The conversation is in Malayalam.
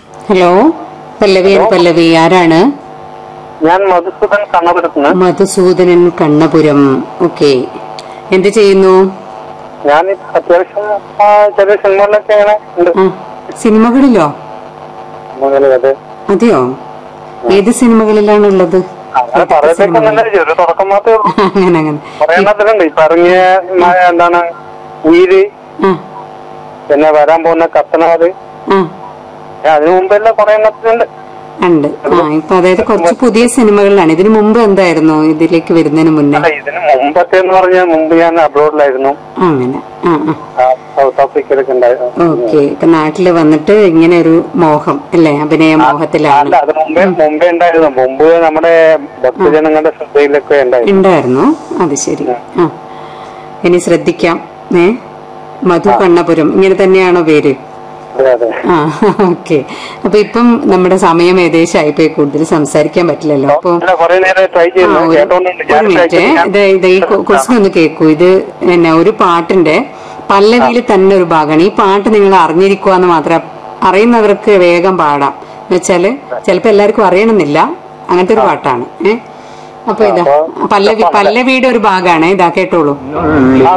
ഹലോ പല്ലവി and പല്ലവി ആരാണ് ഞാൻ മധുസൂദൻ കണ്ണപുരത്തുനിന്ന് മധുസൂദനൻ കണ്ണപുരം ഓക്കെ എന്ത് ചെയ്യുന്നു ഞാൻ അത്യാവശ്യം ആ, ചെറിയ സിനിമകളിലൊക്കെ അങ്ങനെ ഉണ്ട് ആ സിനിമകളിലോ സിനിമകളിൽ അത് അതെയോ ഏത് സിനിമകളിലാണ് ഉള്ളത് അങ്ങനെ പറയത്തേക്കൊന്നല്ല ചെറിയ തുടക്കം മാത്രമേ ഉള്ളൂ അങ്ങനെ അങ്ങനെ കുറെ എണ്ണത്തിലുണ്ട് ഇപ്പൊ ഇറങ്ങിയ മ- എന്താണ് ഉയിര് ആ പിന്നെ വരാൻ പോകുന്ന കത്തനാട് ആ അതിനു മുമ്പെല്ലാം കുറെ എണ്ണത്തിലുണ്ട് ഉണ്ട് ആ ഇപ്പൊ അതായത് കുറച്ച് പുതിയ സിനിമകളിലാണ് ഇതിനു മുമ്പ് എന്തായിരുന്നു ഇതിലേക്ക് വരുന്നതിന് മുന്നേ അല്ല ഇതിന് മുമ്പത്തെ എന്ന് പറഞ്ഞാൽ മുമ്പ് ഞാൻ അബ്രോഡിലായിരുന്നു ആ, അങ്ങനെ ആ ആ ആ, സൗത്ത് ആഫ്രിക്കയിലൊക്കെ ഉണ്ടായിരുന്നു ഓക്കെ ഇപ്പൊ നാട്ടില് വന്നിട്ട് ഇങ്ങനെ ഒരു മോഹം അല്ലേ അഭിനയ മോഹത്തിലാണ് അല്ല അത് മുമ്പേ മുമ്പേ ഉണ്ടായിരുന്നു മുമ്പ് നമ്മുടെ ഭക്തജനങ്ങളുടെ ശ്രദ്ധയിലൊക്കെ ഉണ്ടായിരുന്നു ഉണ്ടായിരുന്നു അത് ശരി ആ ഇനി ശ്രദ്ധിക്കാം ഏ മധു കണ്ണപുരം ഇങ്ങനെ തന്നെയാണോ പേര് അതെ അതെ ആ ഓക്കെ അപ്പൊ ഇപ്പം നമ്മുടെ സമയം ഏകദേശമായി പോയി കൂടുതൽ സംസാരിക്കാൻ പറ്റില്ലല്ലോ അപ്പൊ അല്ല കുറെ നേരം ട്രൈ ആ, ചെയ്യുന്നു ഒരു കേട്ടോണ്ടുണ്ട് ഒരു ഞാൻ മിനിറ്റ് ഇത് ഇത് ഈ ക്വസ്റ്റ്യൻ ഒന്ന് കേൾക്കൂ ഇത് പിന്നെ ഒരു പാട്ടിന്റെ പല്ലവിയിൽ തന്നെ ഒരു ഭാഗമാണ് ഈ പാട്ട് നിങ്ങൾ അറിഞ്ഞിരിക്കുക എന്ന് മാത്രം അറിയുന്നവർക്ക് വേഗം പാടാം എന്ന് വെച്ചാല് ചിലപ്പോ എല്ലാവർക്കും അറിയണമെന്നില്ല അങ്ങനത്തെ ഒരു പാട്ടാണ് ഏഹ് അപ്പൊ ഇതാ പല്ലവി പല്ലവിയുടെ ഒരു ഭാഗമാണ് ഇതാ കേട്ടോളൂ ആ